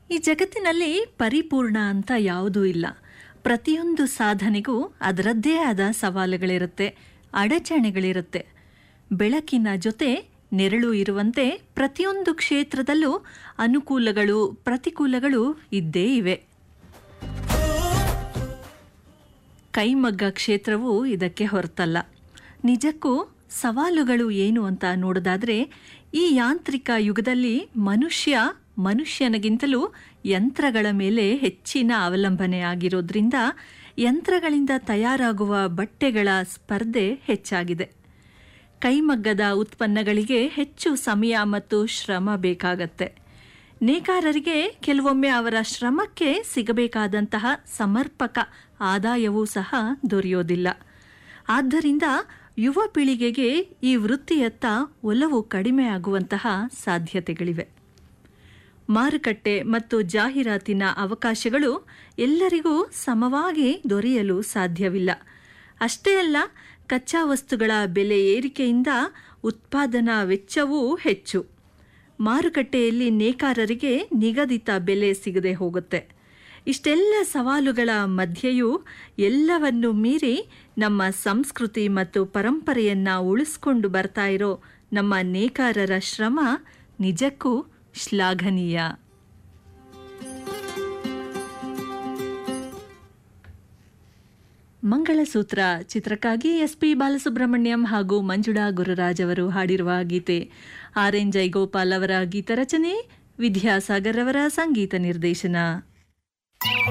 ಈ ಜಗತ್ತಿನಲ್ಲಿ ಪರಿಪೂರ್ಣ ಅಂತ ಯಾವುದೂ ಇಲ್ಲ ಪ್ರತಿಯೊಂದು ಸಾಧನೆಗೂ ಅದರದ್ದೇ ಆದ ಸವಾಲುಗಳಿರುತ್ತೆ ಅಡಚಣೆಗಳಿರುತ್ತೆ ಬೆಳಕಿನ ಜೊತೆ ನೆರಳು ಇರುವಂತೆ ಪ್ರತಿಯೊಂದು ಕ್ಷೇತ್ರದಲ್ಲೂ ಅನುಕೂಲಗಳು ಪ್ರತಿಕೂಲಗಳು ಇದ್ದೇ ಇವೆ ಕೈಮಗ್ಗ ಕ್ಷೇತ್ರವು ಇದಕ್ಕೆ ಹೊರತಲ್ಲ ನಿಜಕ್ಕೂ ಸವಾಲುಗಳು ಏನು ಅಂತ ನೋಡೋದಾದರೆ ಈ ಯಾಂತ್ರಿಕ ಯುಗದಲ್ಲಿ ಮನುಷ್ಯ ಮನುಷ್ಯನಿಗಿಂತಲೂ ಯಂತ್ರಗಳ ಮೇಲೆ ಹೆಚ್ಚಿನ ಅವಲಂಬನೆ ಆಗಿರೋದ್ರಿಂದ ಯಂತ್ರಗಳಿಂದ ತಯಾರಾಗುವ ಬಟ್ಟೆಗಳ ಸ್ಪರ್ಧೆ ಹೆಚ್ಚಾಗಿದೆ ಕೈಮಗ್ಗದ ಉತ್ಪನ್ನಗಳಿಗೆ ಹೆಚ್ಚು ಸಮಯ ಮತ್ತು ಶ್ರಮ ಬೇಕಾಗತ್ತೆ ನೇಕಾರರಿಗೆ ಕೆಲವೊಮ್ಮೆ ಅವರ ಶ್ರಮಕ್ಕೆ ಸಿಗಬೇಕಾದಂತಹ ಸಮರ್ಪಕ ಆದಾಯವೂ ಸಹ ದೊರೆಯೋದಿಲ್ಲ ಆದ್ದರಿಂದ ಯುವ ಪೀಳಿಗೆಗೆ ಈ ವೃತ್ತಿಯತ್ತ ಒಲವು ಕಡಿಮೆಯಾಗುವಂತಹ ಸಾಧ್ಯತೆಗಳಿವೆ ಮಾರುಕಟ್ಟೆ ಮತ್ತು ಜಾಹೀರಾತಿನ ಅವಕಾಶಗಳು ಎಲ್ಲರಿಗೂ ಸಮವಾಗಿ ದೊರೆಯಲು ಸಾಧ್ಯವಿಲ್ಲ ಅಷ್ಟೇ ಅಲ್ಲ ಕಚ್ಚಾ ವಸ್ತುಗಳ ಬೆಲೆ ಏರಿಕೆಯಿಂದ ಉತ್ಪಾದನಾ ವೆಚ್ಚವೂ ಹೆಚ್ಚು ಮಾರುಕಟ್ಟೆಯಲ್ಲಿ ನೇಕಾರರಿಗೆ ನಿಗದಿತ ಬೆಲೆ ಸಿಗದೆ ಹೋಗುತ್ತೆ ಇಷ್ಟೆಲ್ಲ ಸವಾಲುಗಳ ಮಧ್ಯೆಯೂ ಎಲ್ಲವನ್ನು ಮೀರಿ ನಮ್ಮ ಸಂಸ್ಕೃತಿ ಮತ್ತು ಪರಂಪರೆಯನ್ನ ಉಳಿಸ್ಕೊಂಡು ಬರ್ತಾ ಇರೋ ನಮ್ಮ ನೇಕಾರರ ಶ್ರಮ ನಿಜಕ್ಕೂ ಶ್ಲಾಘನೀಯ ಮಂಗಳಸೂತ್ರ ಚಿತ್ರಕ್ಕಾಗಿ ಎಸ್ ಪಿ ಬಾಲಸುಬ್ರಹ್ಮಣ್ಯಂ ಹಾಗೂ ಮಂಜುಳಾ ಗುರುರಾಜ್ ಅವರು ಹಾಡಿರುವ ಗೀತೆ ಆರ್ ಎನ್ ಜೈಗೋಪಾಲ್ ಅವರ ಗೀತರಚನೆ ವಿದ್ಯಾಸಾಗರ್ ಅವರ ಸಂಗೀತ ನಿರ್ದೇಶನ